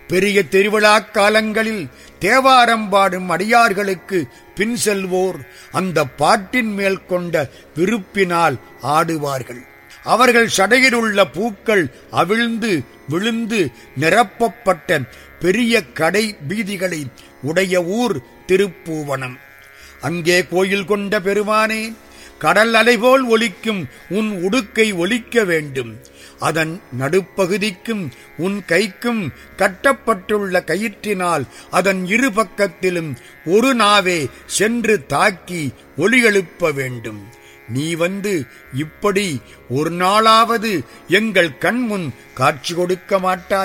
பெரிய திருவிழாக் காலங்களில் தேவாரம் பாடும் அடியார்களுக்கு பின் செல்வோர் அந்த பாட்டின் மேல் கொண்ட விருப்பினால் ஆடுவார்கள் அவர்கள் சடையில் உள்ள பூக்கள் அவிழ்ந்து விழுந்து நிரப்பப்பட்ட பெரிய கடை வீதிகளை உடைய ஊர் திருப்பூவனம் அங்கே கோயில் கொண்ட பெருமானே கடல் அலைபோல் ஒலிக்கும் உன் உடுக்கை ஒலிக்க வேண்டும் அதன் நடுப்பகுதிக்கும் உன் கைக்கும் கட்டப்பட்டுள்ள கயிற்றினால் அதன் இரு பக்கத்திலும் ஒரு நாவே சென்று தாக்கி ஒலி எழுப்ப வேண்டும் நீ வந்து இப்படி ஒரு நாளாவது எங்கள் கண்முன் காட்சி கொடுக்க மாட்டாய்